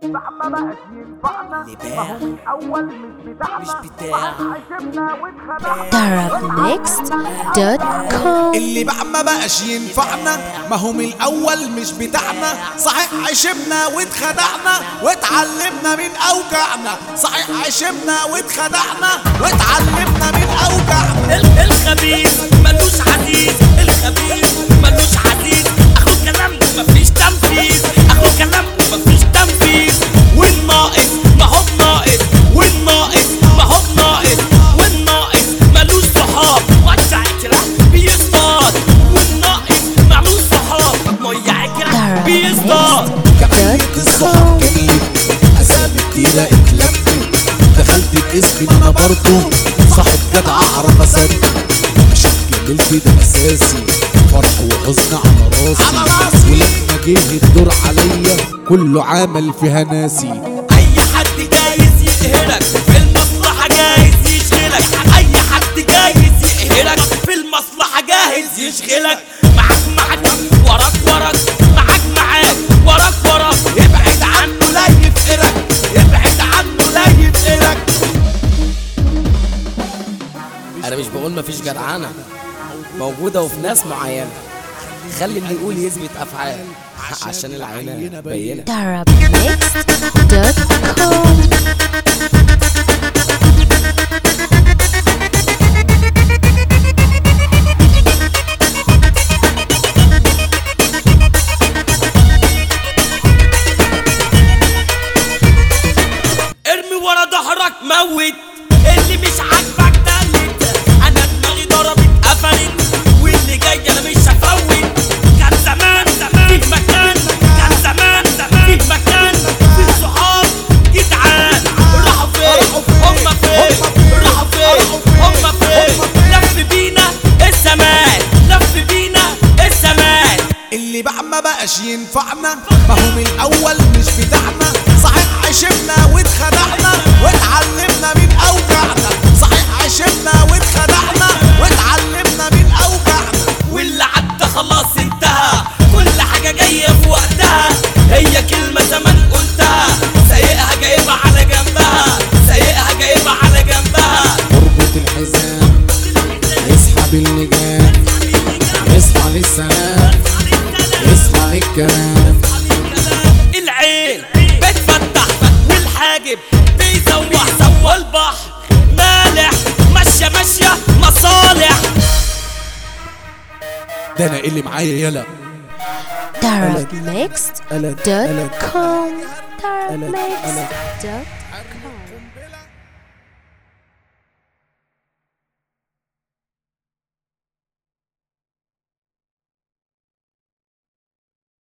زعما بقاش ينفعنا ما هو من الاول مش بتاعنا مش بتاع. عشمنا واتخدعنا darabmixed.com اللي بقى ما بقاش ينفعنا ما هو من الاول مش بتاعنا صحيح عشمنا واتخدعنا واتعلمنا من اوجعنا صحيح عشمنا واتخدعنا واتعلمنا من اوجعنا ال- الخبيث ملوش عزيز الخبيث ملوش عزيز اخو كلام مفيش تنفيذ اخو كلام مفيش تنفيذ والناقص ما هو ناقص والناقص ما هو ناقص والناقص ملوش صحاب وجع اكره بيصطاد والناقص ملوش صحاب مية اكره بيصطاد كمية الصحاب كمية اسامي كتيرة اتلمت دخلت الاسم انا برضو صاحب جدع اعرف اصدق عشان جميلتي ده اساسي فرح وحزن على راسي ولما جه الدور عليا كله عمل فيها ناسي اي حد جايز يقهرك في المصلحة جايز يشغلك اي حد جايز يقهرك في المصلحة جاهز يشغلك معاك معاك وراك وراك معاك معاك وراك وراك ابعد عنه لا يفقرك ابعد عنه لا يفقرك انا مش بقول مفيش جدعانه موجوده وفي ناس معينه خلي اللي يقول يثبت افعال عشان العينه بينه darabmixed.com ارمي ورا ظهرك موت اللي مش عاجبك دلت انا دماغي ضربت قفلت واللي جاي انا مش هفوت كان زمان زمان في مكان كان زمان زمان في مكان في صحاب جدعان راحوا فين هم فين راحوا فين هم فين لف بينا الزمان لف بينا الزمان اللي بقى ما بقاش ينفعنا ما هو من الاول مش بتاعنا صحيح عشمنا واتخدعنا واتعلمنا من اوجعنا صحيح عشمنا واتخدعنا واتعلمنا من اوجعنا واللي عدى خلاص انتهى كل حاجة جاية في وقتها هي كلمة زمان قلتها سايقها جايبها على جنبها سايقها جايبها على جنبها اربط الحزام اسحب اللجام اصحى للسلام اصحى للكلام العين بتفتح والحاجب بيزوح سوى البحر مالح ماشية ماشية مصالح ده انا اللي معايا يلا darabmixed.com darabmixed.com